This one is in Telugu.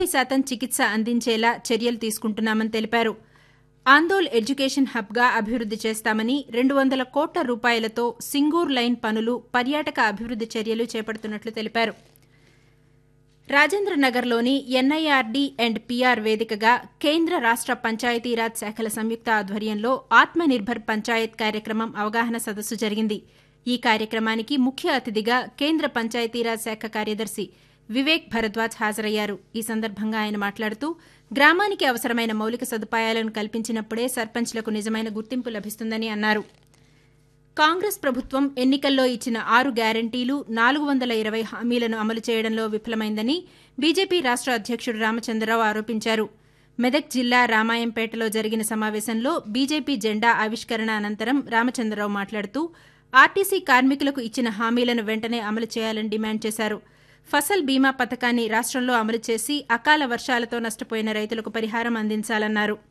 శాతం చికిత్స అందించేలా చర్యలు తీసుకుంటున్నామని తెలిపారు ఆందోళ్ ఎడ్యుకేషన్ హబ్గా అభివృద్ది చేస్తామని రెండు వందల కోట్ల రూపాయలతో సింగూర్ లైన్ పనులు పర్యాటక అభివృద్ది చర్యలు చేపడుతున్నట్లు తెలిపారు రాజేంద్రనగర్లోని ఎన్ఐఆర్డీ అండ్ పీఆర్ వేదికగా కేంద్ర రాష్ట పంచాయతీరాజ్ శాఖల సంయుక్త ఆధ్వర్యంలో ఆత్మనిర్భర్ పంచాయత్ కార్యక్రమం అవగాహన సదస్సు జరిగింది ఈ కార్యక్రమానికి ముఖ్య అతిథిగా కేంద్ర పంచాయతీరాజ్ శాఖ కార్యదర్శి వివేక్ భరద్వాజ్ హాజరయ్యారు ఈ సందర్భంగా ఆయన మాట్లాడుతూ గ్రామానికి అవసరమైన మౌలిక సదుపాయాలను కల్పించినప్పుడే సర్పంచ్లకు నిజమైన గుర్తింపు లభిస్తుందని అన్నారు కాంగ్రెస్ ప్రభుత్వం ఎన్నికల్లో ఇచ్చిన ఆరు గ్యారంటీలు నాలుగు వందల ఇరవై హామీలను అమలు చేయడంలో విఫలమైందని బీజేపీ రాష్ట అధ్యక్షుడు రామచంద్రరావు ఆరోపించారు మెదక్ జిల్లా రామాయంపేటలో జరిగిన సమావేశంలో బీజేపీ జెండా ఆవిష్కరణ అనంతరం రామచంద్రరావు మాట్లాడుతూ ఆర్టీసీ కార్మికులకు ఇచ్చిన హామీలను వెంటనే అమలు చేయాలని డిమాండ్ చేశారు ఫసల్ బీమా పథకాన్ని రాష్టంలో అమలు చేసి అకాల వర్షాలతో నష్టపోయిన రైతులకు పరిహారం అందించాలన్నారు